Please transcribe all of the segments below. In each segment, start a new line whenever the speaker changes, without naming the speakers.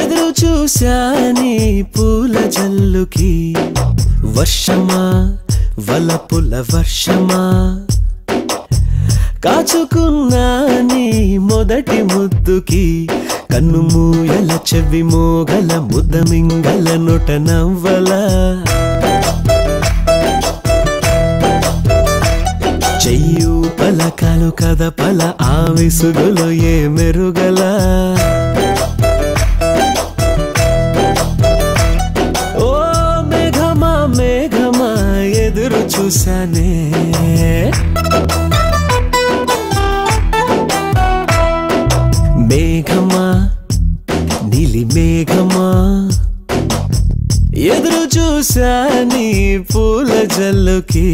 ఎదురు చూశాని పూల జల్లుకి వర్షమా వలపుల వర్షమా కాచుకున్నా నీ మొదటి ముద్దుకి కన్ను మూయల చెవి మోగల ముద్ద మింగల నొట నవ్వల చెయ్యు పలకాలు కథ పల ఆ విసుగులో ఏ మెరుగల ఓ మేఘమా మేఘమా ఎదురు చూసానే మేఘమా నీలి మేఘమా ఎదురు చూసా నీ పూల జల్లుకి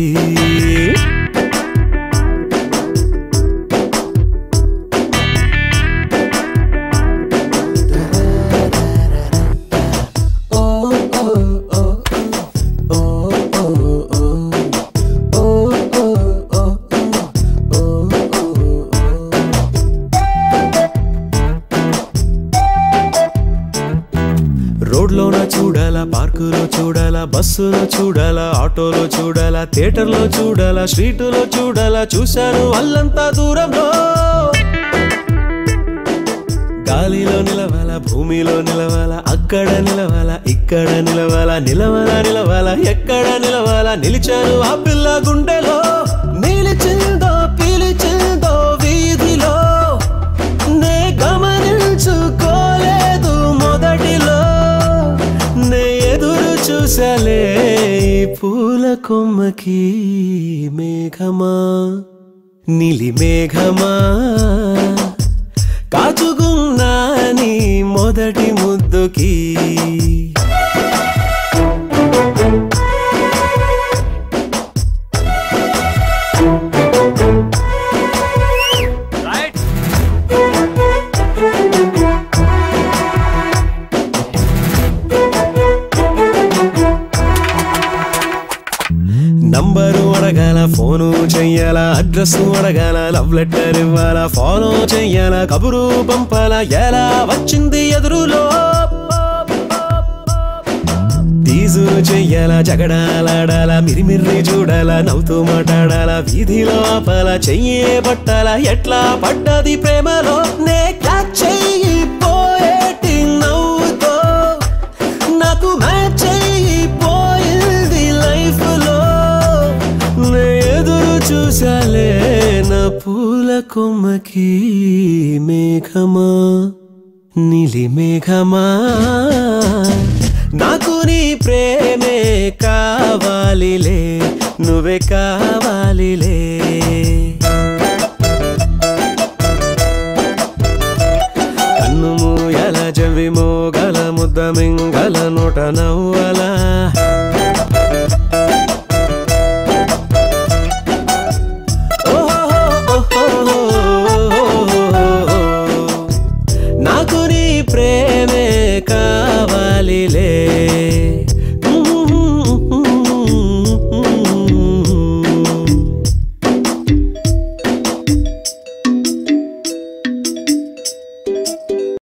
రోడ్లోన చూడాలా పార్కులో చూడాలా బస్సులో చూడాలా ఆటోలో చూడాలా థియేటర్లో చూడాలా స్ట్రీటులో చూడాలా చూశాను అల్లంతా దూరంలో గాలిలో నిలవాలా భూమిలో నిలవాలా అక్కడ నిలవాలా ఇక్కడ నిలవాలా నిలవాలా నిలవాలా ఎక్కడ నిలవాలా నిలిచాను ఆ పిల్ల గుండెలో నిలిచిందో పిలిచిందో వీధిలో నే గమనించుకోలేదు మొదటిలో నే ఎదురు చూసలే ఈ పూల కొమ్మకి మేఘమా నీలి మేఘమా కాచుకున్నా నీ మొదటి ముద్దుకి నంబరు అడగాల ఫోను చెయ్యాల అడ్రస్ అడగాల లవ్ లెటర్ ఇవ్వాల ఫాలో చెయ్యాల కబురు పంపాల ఎలా వచ్చింది ఎదురులో తీజు చెయ్యాల జగడాలాడాల మిరిమిర్రి చూడాల నవ్వుతూ మాట్లాడాల వీధిలో ఆపాల చెయ్యే పట్టాల ఎట్లా పడ్డది ప్రేమలో నే క్యాచ్ చెయ్యి పోయేటి నవ్వుతో నాకు మ్యాచ్ అయిపోయింది లైఫ్ లో నే ఎదురు చూసాలే నా పూల కొమ్మకి మేఘమా నీలి మేఘమా నాకు నీ ప్రేమే కావాలిలే నువ్వే కావాలిలే కన్ను మూయల జవి మోగల ముద్ద మింగల నోట నవ్వల నాకు నీ ప్రేమే కావాలిలే